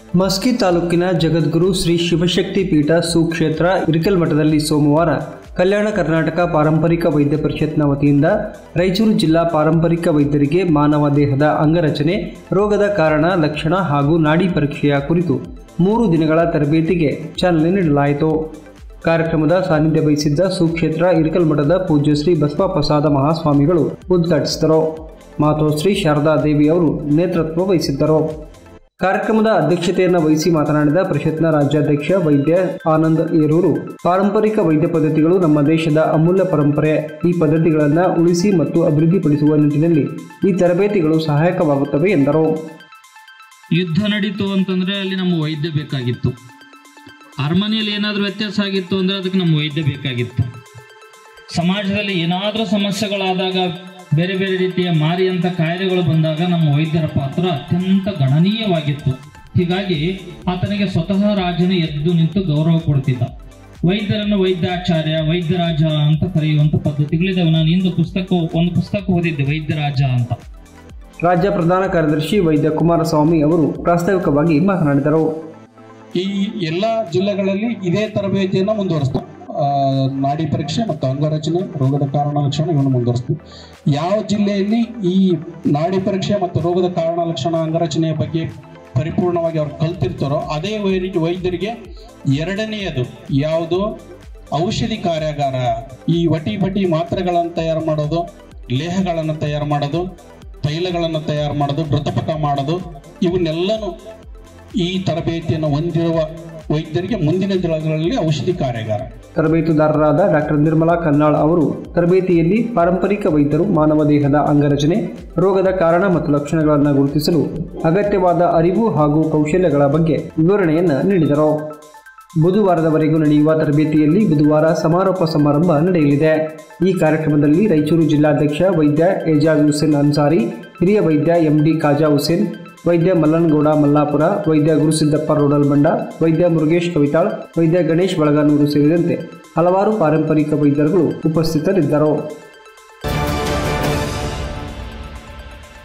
ಮಸ್ಕಿ ತಾಲೂಕಿನ ಜಗದ್ಗುರು ಶ್ರೀ ಶಿವಶಕ್ತಿ ಪೀಠ ಸುಕ್ಷೇತ್ರ ಇರಿಕಲ್ ಮಠದಲ್ಲಿ ಸೋಮವಾರ ಕಲ್ಯಾಣ ಕರ್ನಾಟಕ ಪಾರಂಪರಿಕ ವೈದ್ಯ ಪರಿಷತ್ನ ವತಿಯಿಂದ ರಾಯಚೂರು ಜಿಲ್ಲಾ ಪಾರಂಪರಿಕ ವೈದ್ಯರಿಗೆ ಮಾನವ ದೇಹದ ಅಂಗರಚನೆ ರೋಗದ ಕಾರಣ ಲಕ್ಷಣ ಹಾಗೂ ನಾಡಿ ಪರೀಕ್ಷೆಯ ಕುರಿತು ಮೂರು ದಿನಗಳ ತರಬೇತಿಗೆ ಚಾಲನೆ ನೀಡಲಾಯಿತು ಕಾರ್ಯಕ್ರಮದ ಸಾನ್ನಿಧ್ಯ ವಹಿಸಿದ್ದ ಸುಕ್ಷೇತ್ರ ಇರಿಕಲ್ ಮಠದ ಪೂಜ್ಯ ಶ್ರೀ ಬಸವಪ್ರಸಾದ ಮಹಾಸ್ವಾಮಿಗಳು ಉದ್ಘಾಟಿಸಿದರು ಮಾತೋಶ್ರೀ ಶಾರದಾ ದೇವಿ ಅವರು ನೇತೃತ್ವ ವಹಿಸಿದ್ದರು ಕಾರ್ಯಕ್ರಮದ ಅಧ್ಯಕ್ಷತೆಯನ್ನು ವಹಿಸಿ ಮಾತನಾಡಿದ ಪರಿಷತ್ನ ರಾಜ್ಯಾಧ್ಯಕ್ಷ ವೈದ್ಯ ಆನಂದ್ ಏರೂರು ಪಾರಂಪರಿಕ ವೈದ್ಯ ಪದ್ಧತಿಗಳು ನಮ್ಮ ದೇಶದ ಅಮೂಲ್ಯ ಪರಂಪರೆ ಈ ಪದ್ಧತಿಗಳನ್ನು ಉಳಿಸಿ ಮತ್ತು ಅಭಿವೃದ್ಧಿಪಡಿಸುವ ನಿಟ್ಟಿನಲ್ಲಿ ಈ ತರಬೇತಿಗಳು ಸಹಾಯಕವಾಗುತ್ತವೆ ಎಂದರು ಯುದ್ಧ ನಡೀತು ಅಂತಂದ್ರೆ ಅಲ್ಲಿ ನಮ್ಮ ವೈದ್ಯ ಬೇಕಾಗಿತ್ತು ಅರಮನೆಯಲ್ಲಿ ಏನಾದರೂ ವ್ಯತ್ಯಾಸ ಆಗಿತ್ತು ಅಂದ್ರೆ ಅದಕ್ಕೆ ನಮ್ಮ ವೈದ್ಯ ಬೇಕಾಗಿತ್ತು ಸಮಾಜದಲ್ಲಿ ಏನಾದರೂ ಸಮಸ್ಯೆಗಳಾದಾಗ ಬೇರೆ ಬೇರೆ ರೀತಿಯ ಮಾರಿಯಂಥ ಕಾಯಿಲೆಗಳು ಬಂದಾಗ ನಮ್ಮ ವೈದ್ಯರ ಪಾತ್ರ ಅತ್ಯಂತ ಗಣನೀಯವಾಗಿತ್ತು ಹೀಗಾಗಿ ಆತನಿಗೆ ಸ್ವತಃ ರಾಜನು ಎದ್ದು ನಿಂತು ಗೌರವ ಕೊಡ್ತಿದ್ದ ವೈದ್ಯರನ್ನು ವೈದ್ಯಾಚಾರ್ಯ ವೈದ್ಯರಾಜ ಅಂತ ಕರೆಯುವಂಥ ಪದ್ಧತಿಗಳಿದ್ದಾವೆ ನಾನು ಇಂದು ಪುಸ್ತಕ ಒಂದು ಪುಸ್ತಕ ಓದಿದ್ದೆ ವೈದ್ಯರಾಜ ಅಂತ ರಾಜ್ಯ ಪ್ರಧಾನ ಕಾರ್ಯದರ್ಶಿ ವೈದ್ಯ ಕುಮಾರಸ್ವಾಮಿ ಅವರು ಪ್ರಾಸ್ತಾವಿಕವಾಗಿ ಮಾತನಾಡಿದರು ಈ ಎಲ್ಲ ಜಿಲ್ಲೆಗಳಲ್ಲಿ ಇದೇ ತರಬೇತಿಯನ್ನು ಮುಂದುವರಿಸ್ತೀವಿ ಆ, ನಾಡಿ ಪರೀಕ್ಷೆ ಮತ್ತು ಅಂಗರಚನೆ ರೋಗದ ಕಾರಣ ಲಕ್ಷಣ ಇವನ್ನು ಮುಂದುವರಿಸ್ತೀವಿ ಯಾವ ಜಿಲ್ಲೆಯಲ್ಲಿ ಈ ನಾಡಿ ಪರೀಕ್ಷೆ ಮತ್ತು ರೋಗದ ಕಾರಣ ಲಕ್ಷಣ ಅಂಗರಚನೆಯ ಬಗ್ಗೆ ಪರಿಪೂರ್ಣವಾಗಿ ಅವ್ರು ಕಲ್ತಿರ್ತಾರೋ ಅದೇ ವೈ- ವೈದ್ಯರಿಗೆ ಎರಡನೆಯದು ಯಾವುದು ಔಷಧಿ ಕಾರ್ಯಾಗಾರ ಈ ವಟಿ ಬಟಿ ಮಾತ್ರೆಗಳನ್ನು ತಯಾರು ಮಾಡೋದು ಲೇಹಗಳನ್ನು ತಯಾರು ಮಾಡೋದು ತೈಲಗಳನ್ನು ತಯಾರು ಮಾಡೋದು ಮೃತಪಟ ಮಾಡೋದು ಇವನ್ನೆಲ್ಲನೂ ಈ ತರಬೇತಿಯನ್ನು ಹೊಂದಿರುವ ವೈದ್ಯರಿಗೆ ಮುಂದಿನ ದಿನಗಳಲ್ಲಿ ಔಷಧಿ ಕಾರ್ಯಾಗಾರ ತರಬೇತುದಾರರಾದ ಡಾಕ್ಟರ್ ನಿರ್ಮಲಾ ಕನ್ನಾಳ್ ಅವರು ತರಬೇತಿಯಲ್ಲಿ ಪಾರಂಪರಿಕ ವೈದ್ಯರು ಮಾನವ ದೇಹದ ಅಂಗರಚನೆ ರೋಗದ ಕಾರಣ ಮತ್ತು ಲಕ್ಷಣಗಳನ್ನು ಗುರುತಿಸಲು ಅಗತ್ಯವಾದ ಅರಿವು ಹಾಗೂ ಕೌಶಲ್ಯಗಳ ಬಗ್ಗೆ ವಿವರಣೆಯನ್ನು ನೀಡಿದರು ಬುಧವಾರದವರೆಗೂ ನಡೆಯುವ ತರಬೇತಿಯಲ್ಲಿ ಬುಧವಾರ ಸಮಾರೋಪ ಸಮಾರಂಭ ನಡೆಯಲಿದೆ ಈ ಕಾರ್ಯಕ್ರಮದಲ್ಲಿ ರಾಯಚೂರು ಜಿಲ್ಲಾಧ್ಯಕ್ಷ ವೈದ್ಯ ಏಜಾಜ್ ಹುಸೇನ್ ಅನ್ಸಾರಿ ಹಿರಿಯ ವೈದ್ಯ ಎಂಡಿ ಖಾಜಾ ಹುಸೇನ್ ವೈದ್ಯ ಮಲ್ಲನಗೌಡ ಮಲ್ಲಾಪುರ ವೈದ್ಯ ಗುರುಸಿದ್ದಪ್ಪ ರೋಡಲ್ಬಂಡ ವೈದ್ಯ ಮುರುಗೇಶ್ ಕವಿತಾಳ್ ವೈದ್ಯ ಗಣೇಶ್ ಬಳಗಾನೂರು ಸೇರಿದಂತೆ ಹಲವಾರು ಪಾರಂಪರಿಕ ವೈದ್ಯರುಗಳು ಉಪಸ್ಥಿತರಿದ್ದರು